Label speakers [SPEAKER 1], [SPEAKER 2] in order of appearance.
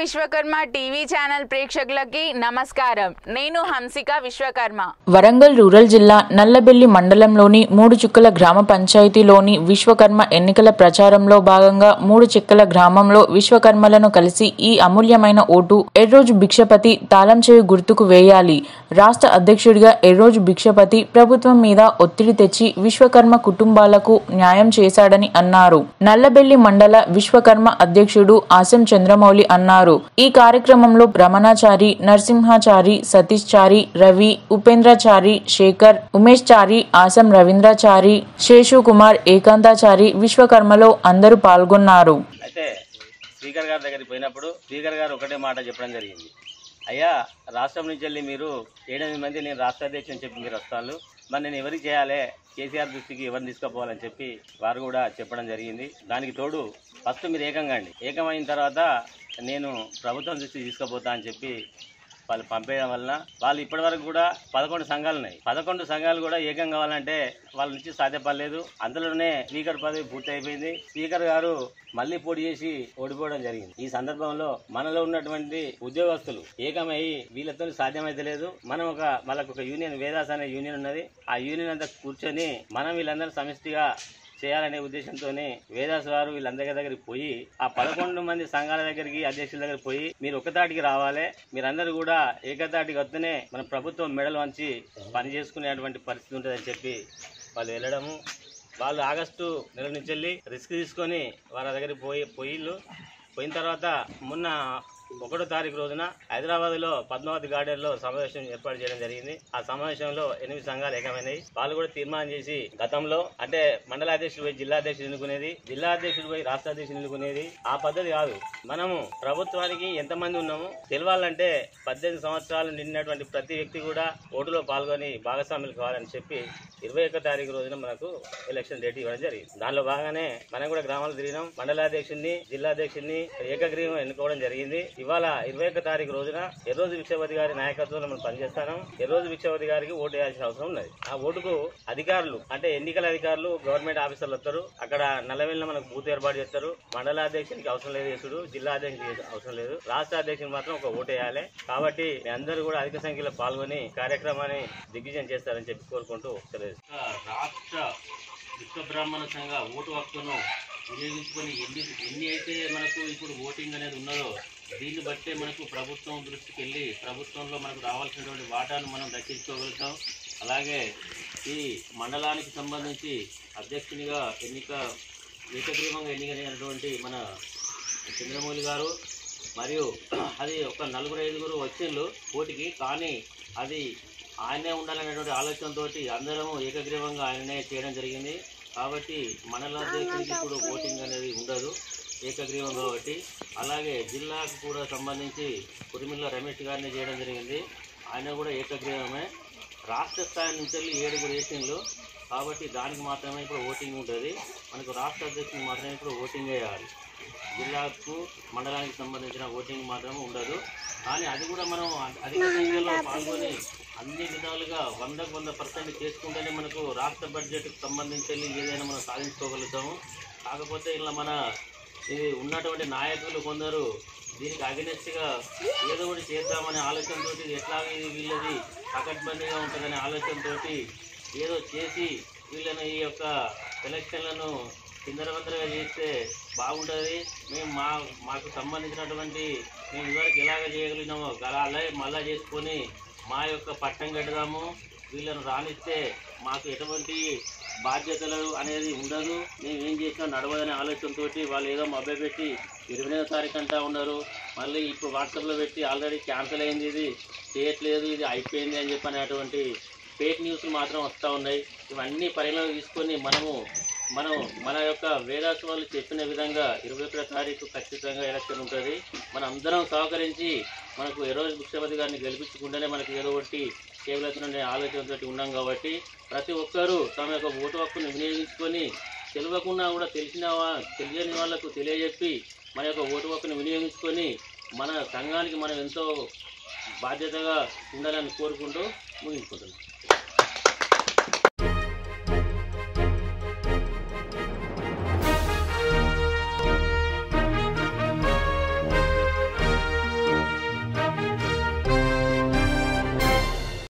[SPEAKER 1] Vishwakarma TV channel ప్రేక్షకులకి నమస్కారం నేను హంసిక విశ్వకర్మ
[SPEAKER 2] వరంగల్ రూరల్ జిల్లా నల్లబెల్లి మండలంలోని మూడు చుక్కల గ్రామ పంచాయతీలోని విశ్వకర్మ ఎన్నికల ప్రచారంలో భాగంగా మూడు చిక్కల గ్రామంలో విశ్వకర్మలను కలిసి ఈ అమూల్యమైన ఓటు ఎర్రోజు భిక్షపతి తాళం చేయి గుర్తుకు వేయాలి రాష్ట్ర అధ్యక్షుడిగా ఎర్రోజు భిక్షపతి ప్రభుత్వం మీద ఒత్తిడి తెచ్చి విశ్వకర్మ కుటుంబాలకు న్యాయం చేశాడని అన్నారు నల్లబెల్లి మండల విశ్వకర్మ అధ్యక్షుడు ఆసం చంద్రమౌళి అన్నారు ఈ కార్యక్రమంలో రమణాచారి నరసింహాచారి సతీష్ చారి రవి ఉపేంద్రచారి శేఖర్ ఉమేష్ చారి ఆసం రవీంద్రచారి శేషు కుమార్ ఏకాంతాచారి విశ్వకర్మలో అందరూ పాల్గొన్నారు
[SPEAKER 3] అయితే స్పీకర్ గారి దగ్గరికి పోయినప్పుడు స్పీకర్ గారు ఒకటే మాట చెప్పడం జరిగింది అయ్యా రాష్ట్రం నుంచి వెళ్ళి మీరు ఏడెనిమిది మంది నేను రాష్ట్ర అధ్యక్షుని చెప్పి మీరు వస్తాను మరి నేను ఎవరికి చేయాలి కేసీఆర్ దృష్టికి ఎవరిని తీసుకుపోవాలని చెప్పి వారు కూడా చెప్పడం జరిగింది దానికి తోడు ఫస్ట్ మీరు ఏకంగా అండి ఏకమైన తర్వాత నేను ప్రభుత్వం దృష్టికి తీసుకుపోతా అని చెప్పి వాళ్ళు పంపేయడం వలన వాళ్ళు ఇప్పటి వరకు కూడా పదకొండు సంఘాలు ఉన్నాయి పదకొండు సంఘాలు కూడా ఏకం కావాలంటే వాళ్ళ నుంచి సాధ్యపడలేదు అందులోనే స్పీకర్ పదవి పూర్తి అయిపోయింది స్పీకర్ గారు మళ్ళీ పోటీ చేసి ఓడిపోవడం జరిగింది ఈ సందర్భంలో మనలో ఉన్నటువంటి ఉద్యోగస్తులు ఏకమై వీళ్ళతో సాధ్యమైతే లేదు మనం ఒక వాళ్ళకు ఒక యూనియన్ వేదాస్ అనే యూనియన్ ఉన్నది ఆ యూనియన్ అంతా కూర్చొని మనం వీళ్ళందరూ సమిష్టిగా చేయాలనే ఉద్దేశంతోనే వేదాస్ వారు వీళ్ళందరి దగ్గరికి పోయి ఆ పదకొండు మంది సంఘాల దగ్గరికి అధ్యక్షుల దగ్గరికి పోయి మీరు ఒకతాటికి రావాలి మీరందరూ కూడా ఏకతాటికి వస్తేనే మన ప్రభుత్వం మెడలు వంచి పని చేసుకునేటువంటి పరిస్థితి ఉంటుందని చెప్పి వాళ్ళు వెళ్ళడము వాళ్ళు ఆగస్టు నెల నుంచి వెళ్ళి రిస్క్ తీసుకొని వాళ్ళ దగ్గరికి పోయి పోయిళ్ళు పోయిన తర్వాత మొన్న ఒకటో తారీఖు రోజున హైదరాబాద్లో పద్మావతి గార్డెన్లో సమావేశం ఏర్పాటు చేయడం జరిగింది ఆ సమావేశంలో ఎనిమిది సంఘాలు ఏకమైనాయి వాళ్ళు కూడా తీర్మానం చేసి గతంలో అంటే మండల అధ్యక్షుడు పోయి జిల్లా అధ్యక్షుడు ఎన్నుకునేది జిల్లా అధ్యక్షుడు పోయి రాష్ట్ర అధ్యక్షుడు ఎన్నుకునేది ఆ పద్ధతి కాదు మనము ప్రభుత్వానికి ఎంతమంది ఉన్నాము తెలవాలంటే పద్దెనిమిది సంవత్సరాలు నిండినటువంటి ప్రతి వ్యక్తి కూడా ఓటులో పాల్గొని భాగస్వాములు కావాలని చెప్పి ఇరవై ఒక్క తారీఖు రోజున మనకు ఎలక్షన్ డేట్ ఇవ్వడం జరిగింది దానిలో భాగంగానే మనం కూడా గ్రామాలు తిరిగినాం మండలాధ్యక్షుడిని జిల్లా అధ్యక్షుడిని ఏకగ్రీవం ఎన్నుకోవడం జరిగింది ఇవాళ ఇరవై ఒక్క తారీఖు రోజున ఎర్రోజు విక్షపతి గారి నాయకత్వంలో మనం పనిచేస్తాం ఎర్రోజు విక్షపతి గారికి ఓటు వేయాల్సిన అవసరం ఉన్నది ఆ ఓటుకు అధికారులు అంటే ఎన్నికల అధికారులు గవర్నమెంట్ ఆఫీసర్లు వస్తారు అక్కడ నల్లవెల్లిన మనకు బూత్ ఏర్పాటు చేస్తారు మండల అధ్యక్షునికి అవసరం లేదు చేసుడు జిల్లా అధ్యక్షునికి అవసరం లేదు రాష్ట్ర అధ్యక్షుని మాత్రం ఒక ఓటు వేయాలి కాబట్టి మీ అందరూ కూడా అధిక సంఖ్యలో పాల్గొని కార్యక్రమాన్ని దిగ్విజయం చేస్తారని చెప్పి కోరుకుంటూ తెలియజేస్తాను రాష్ట్ర విశ్వ బ్రాహ్మణ సంఘ ఓటు హక్కును వినియోగించుకొని ఎన్ని ఎన్ని అయితే మనకు ఇప్పుడు ఓటింగ్ అనేది ఉన్నదో దీన్ని బట్టే మనకు ప్రభుత్వం దృష్టికి వెళ్ళి ప్రభుత్వంలో మనకు రావాల్సినటువంటి వాటాను మనం దక్కించుకోగలుగుతాం అలాగే ఈ మండలానికి సంబంధించి అధ్యక్షునిగా ఎన్నిక ఏకగ్రీవంగా ఎన్నికైనటువంటి మన చంద్రమౌళి గారు మరియు అది ఒక నలుగురు ఐదుగురు వచ్చిండ్రు పోటీకి కానీ అది ఆయనే ఉండాలనేటువంటి ఆలోచనతో అందరం ఏకగ్రీవంగా ఆయననే చేయడం జరిగింది కాబట్టి మండల అధ్యక్షుడికి ఇప్పుడు ఓటింగ్ అనేది ఉండదు ఏకగ్రీవం కాబట్టి అలాగే జిల్లాకు కూడా సంబంధించి కురిమిల్ల రమేష్ గారిని చేయడం జరిగింది ఆయన కూడా ఏకగ్రీవమే రాష్ట్ర స్థాయి నుంచి వెళ్ళి ఏడుగురు వేసిండ్లు కాబట్టి దానికి మాత్రమే ఇప్పుడు ఓటింగ్ ఉంటుంది మనకు రాష్ట్ర అధ్యక్షునికి మాత్రమే ఇప్పుడు ఓటింగ్ వేయాలి జిల్లాకు మండలానికి సంబంధించిన ఓటింగ్ మాత్రమే ఉండదు కానీ అది కూడా మనం అ- అధిక సంఖ్యలో పాల్గొని అన్ని విధాలుగా వందకు వంద పర్సెంట్ చేసుకుంటేనే మనకు రాష్ట్ర బడ్జెట్కి సంబంధించి వెళ్ళి ఏదైనా మనం సాధించుకోగలుగుతాము కాకపోతే ఇలా మన ఇది ఉన్నటువంటి నాయకులు కొందరు దీనికి అగనెస్ట్గా ఏదో ఒకటి చేద్దామనే ఆలోచనతోటి ఎట్లా ఇది వీళ్ళది పకడ్బందీగా ఉంటుందనే ఆలోచనతోటి ఏదో చేసి వీళ్ళని ఈ యొక్క ఎలక్షన్లను చిందరవందరగా చేస్తే బాగుంటుంది మేము మా మాకు సంబంధించినటువంటి మేము ఇదివరకు ఎలాగ చేయగలిగినామో అలా అలాగే మళ్ళా చేసుకొని మా యొక్క పట్టం కట్టుదాము వీళ్ళను రానిస్తే మాకు ఎటువంటి బాధ్యతలు అనేది ఉండదు మేము ఏం చేసినా నడవదనే ఆలోచనతోటి వాళ్ళు ఏదో మభ్య పెట్టి ఇరవై ఎనిమిదో తారీఖు అంటా ఉన్నారు మళ్ళీ ఇప్పుడు వాట్సాప్లో పెట్టి ఆల్రెడీ క్యాన్సిల్ అయింది ఇది చేయట్లేదు ఇది అయిపోయింది అని చెప్పి అనేటువంటి ఫేక్ న్యూస్ మాత్రం వస్తూ ఉన్నాయి ఇవన్నీ పరిగణలో తీసుకొని మనము మనం మన యొక్క వేదాస్ వాళ్ళు చెప్పిన విధంగా ఇరవై ఒకటో తారీఖు ఖచ్చితంగా ఎలక్షన్ ఉంటుంది మనం అందరం సహకరించి మనకు ఎరోజు ముఖ్యపతి గారిని గెలిపించుకుంటేనే మనకి ఏదో ఒకటి చేయగలుగుతున్న ఆలోచనతో ఉన్నాం కాబట్టి ప్రతి ఒక్కరూ తమ యొక్క ఓటు హక్కును వినియోగించుకొని తెలియకుండా కూడా తెలిసిన వా- తెలియని వాళ్ళకు తెలియజెప్పి మన యొక్క ఓటు హక్కును వినియోగించుకొని మన సంఘానికి మనం ఎంతో బాధ్యతగా ఉండాలని కోరుకుంటూ ముగించుకుంటున్నాం